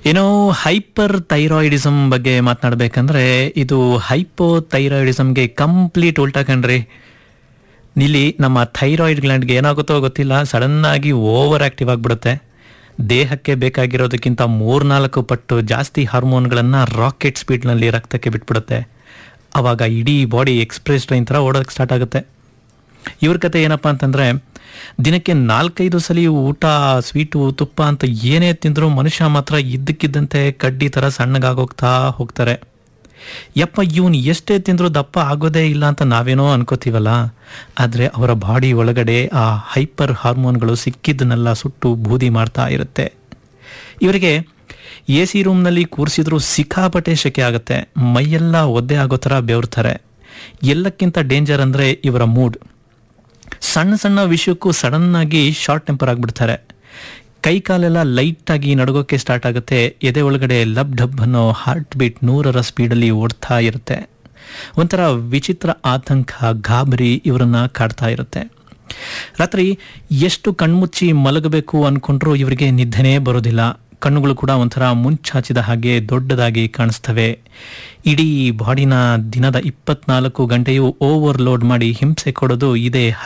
ಏನೋ hyper thyroidism ಬಗ್ಗೆ ಮಾತನಾಡ್ಬೇಕಂದ್ರೆ ಇದು ಹೈಪೋ ಥೈರಾಯ್ಡಿಸಮ್ಗೆ ಕಂಪ್ಲೀಟ್ ಉಲ್ಟಾ ಕಣ್ರಿ ಇಲ್ಲಿ ನಮ್ಮ ಥೈರಾಯ್ಡ್ ಗ್ಲ್ಯಾಂಡ್ಗೆ ಏನಾಗುತ್ತೋ ಗೊತ್ತಿಲ್ಲ ಸಡನ್ ಆಗಿ ಓವರ್ ಆಕ್ಟಿವ್ ಆಗಿಬಿಡುತ್ತೆ ದೇಹಕ್ಕೆ ಬೇಕಾಗಿರೋದಕ್ಕಿಂತ ಮೂರ್ನಾಲ್ಕು ಪಟ್ಟು ಜಾಸ್ತಿ ಹಾರ್ಮೋನ್ಗಳನ್ನು ರಾಕೆಟ್ ಸ್ಪೀಡ್ನಲ್ಲಿ ರಕ್ತಕ್ಕೆ ಬಿಟ್ಬಿಡುತ್ತೆ ಅವಾಗ ಇಡೀ ಬಾಡಿ ಎಕ್ಸ್ಪ್ರೆಸ್ ಟ್ರೈನ್ ಥರ ಓಡೋದಕ್ಕೆ ಸ್ಟಾರ್ಟ್ ಆಗುತ್ತೆ ಇವ್ರ ಕತೆ ಏನಪ್ಪಾ ಅಂತಂದ್ರೆ ದಿನಕ್ಕೆ ನಾಲ್ಕೈದು ಸಲ ಊಟ ಸ್ವೀಟು ತುಪ್ಪ ಅಂತ ಏನೇ ತಿಂದರೂ ಮನುಷ್ಯ ಮಾತ್ರ ಇದ್ದಕ್ಕಿದ್ದಂತೆ ಕಡ್ಡಿ ಥರ ಸಣ್ಣಗಾಗೋಗ್ತಾ ಹೋಗ್ತಾರೆ ಯಪ್ಪ ಇವನು ಎಷ್ಟೇ ತಿಂದರೂ ದಪ್ಪ ಆಗೋದೇ ಇಲ್ಲ ಅಂತ ನಾವೇನೋ ಅನ್ಕೋತೀವಲ್ಲ ಆದರೆ ಅವರ ಬಾಡಿ ಒಳಗಡೆ ಆ ಹೈಪರ್ ಹಾರ್ಮೋನ್ಗಳು ಸಿಕ್ಕಿದ್ದನ್ನೆಲ್ಲ ಸುಟ್ಟು ಬೂದಿ ಮಾಡ್ತಾ ಇರುತ್ತೆ ಇವರಿಗೆ ಎ ಸಿ ರೂಮ್ನಲ್ಲಿ ಕೂರಿಸಿದ್ರು ಸಿಕ್ಕಾಪಟ್ಟೆ ಶೆಕೆ ಆಗುತ್ತೆ ಮೈಯೆಲ್ಲ ಒದ್ದೆ ಆಗೋ ಥರ ಬೆವರ್ತಾರೆ ಎಲ್ಲಕ್ಕಿಂತ ಡೇಂಜರ್ ಅಂದರೆ ಇವರ ಮೂಡ್ ಸಣ್ಣ ಸಣ್ಣ ವಿಷಯಕ್ಕೂ ಸಡನ್ ಆಗಿ ಶಾರ್ಟ್ ಟೆಂಪರ್ ಆಗಿಬಿಡ್ತಾರೆ ಕೈ ಕಾಲೆಲ್ಲ ಲೈಟ್ ಆಗಿ ನಡಗೋಕೆ ಸ್ಟಾರ್ಟ್ ಆಗುತ್ತೆ ಎದೆ ಒಳಗಡೆ ಲಬ್ ಡಬ್ ಅನ್ನೋ ಹಾರ್ಟ್ ಬೀಟ್ ನೂರರ ಸ್ಪೀಡಲ್ಲಿ ಓಡ್ತಾ ಇರುತ್ತೆ ಒಂಥರ ವಿಚಿತ್ರ ಆತಂಕ ಗಾಬರಿ ಇವರನ್ನ ಕಾಡ್ತಾ ಇರುತ್ತೆ ರಾತ್ರಿ ಎಷ್ಟು ಕಣ್ಮುಚ್ಚಿ ಮಲಗಬೇಕು ಅನ್ಕೊಂಡ್ರೂ ಇವರಿಗೆ ನಿದ್ದೆನೇ ಬರೋದಿಲ್ಲ ಕಣ್ಣುಗಳು ಕೂಡ ಒಂಥರ ಮುಂಚಾಚಿದ ಹಾಗೆ ದೊಡ್ಡದಾಗಿ ಕಾಣಿಸ್ತವೆ ಇಡೀ ಬಾಡಿನ ದಿನದ ಇಪ್ಪತ್ನಾಲ್ಕು ಗಂಟೆಯೂ ಓವರ್ಲೋಡ್ ಮಾಡಿ ಹಿಂಸೆ ಕೊಡೋದು ಇದೇ